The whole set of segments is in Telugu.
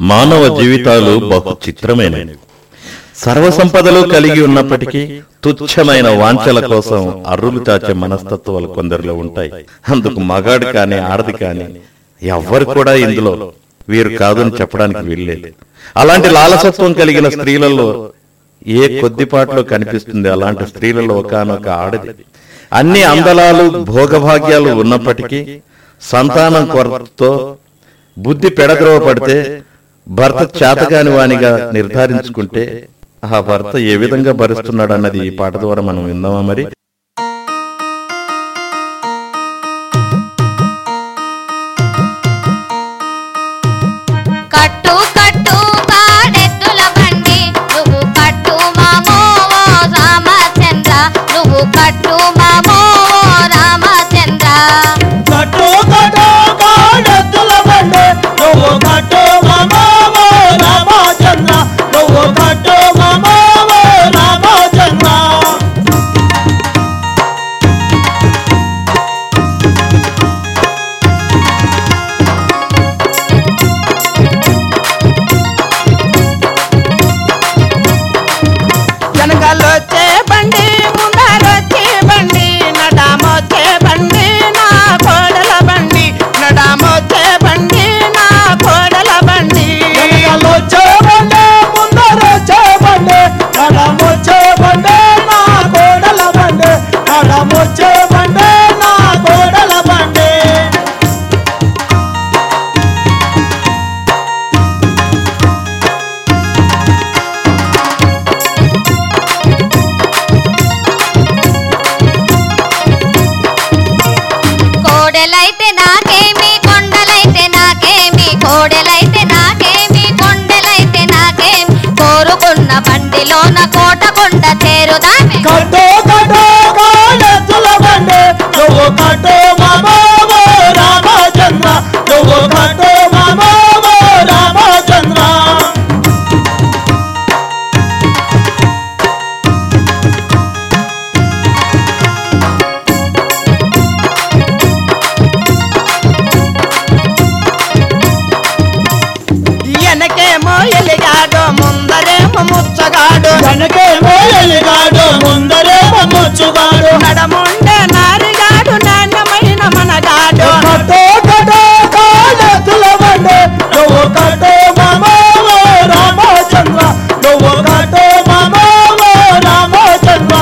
మానవ జీవితాలు బహు చిత్రమైనవి సర్వసంపదలు కలిగి ఉన్నప్పటికీ తుచ్చమైన వాంఛల కోసం అర్రులు చాచే మనస్తత్వాలు కొందరిలో ఉంటాయి అందుకు మగాడు కాని ఆడది కాని ఎవ్వరు కూడా ఇందులో వీరు కాదని చెప్పడానికి వీల్లేదు అలాంటి లాలసత్వం కలిగిన స్త్రీలలో ఏ కొద్దిపాట్లో కనిపిస్తుంది అలాంటి స్త్రీలలో ఒకనొక ఆడది అన్ని అందలాలు భోగభాగ్యాలు ఉన్నప్పటికీ సంతానం కొరతతో బుద్ధి పెడద్రోవ పడితే భర్త చేతగాని వానిగా నిర్ధారించుకుంటే ఆ భర్త ఏ విధంగా భరిస్తున్నాడు అన్నది ఈ పాట ద్వారా మనం విందామా మరి కట్టు కట్టు కాడెద్దుల బండి నువ్వు కట్టు మామో ఓ రామచంద్ర నువ్వు కట్టు మామో ఓ రామచంద్ర కట్టు కట్టు కాడెత్తుల బండి నువ్వు కట్టు మమావో రామచంద్ర నువ్వు కట్టు మమావో రామచంద్ర వెనకాలొచ్చే బండి ముందరొచ్చే బండి నడామొచ్చే బండి నా కోడల బండి నడామొచ్చే బండి నా కోడల బండి వెనకాలొచ్చే బండి ముందరొచ్చే బండి నడామొచ్చే బండి నా కోడల బండి నడామొచ్చే బండి నా కోడల బండి కోడెలైతే నాకేమి కొండలైతే నాకేమి కోడెలైతే నాకేమి కొండలైతే నాకేమి కోరుకున్న బండిలోన కోట కొండ చేరుదామె కట్టు కట్టు కాడెత్తుల బండి నువ్వు కట్టు మామో రామచంద్ర నువ్వు కట్టు మామో రామచంద్ర వెనకేమో ఎలిగాడు ముందరేమో ముచ్చగాడు వెనకేమో ఎలిగాడు ముందరేమో ముచ్చుగాడు నడముండే నారిగాడు నాణ్యమైన మనగాడు కట్టు కట్టు కాడెత్తుల బండి నువ్వు కట్టు మామో రామచంద్ర నువ్వు కట్టు మామో రామచంద్ర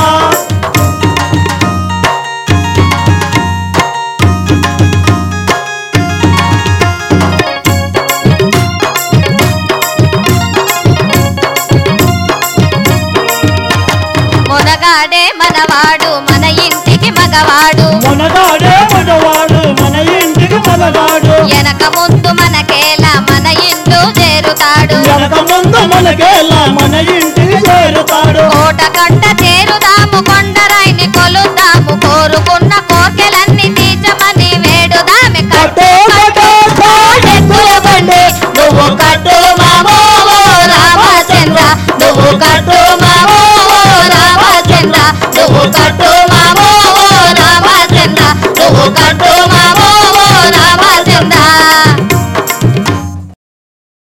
మునగాడే మనవాడు మన ఇంటికి మగవాడు మనగాడే మనవాడు మన ఇంటికి మనగాడు వెనక ముందు మనకేలా మన ఇల్లు చేరుతాడు వెనక ముందు మనకేలా మన ఇంటికి చేరుతాడు కోట కంట చేరుదాము కొండరాయిని కొలుద్దాము కోరుకున్న కోర్కెలన్నీ తీర్చమని వేడుదామె కట్టు కట్టు కాడెత్తుల బండి నువ్వు కట్టు మామో రామచంద్ర నువ్వు కట్టు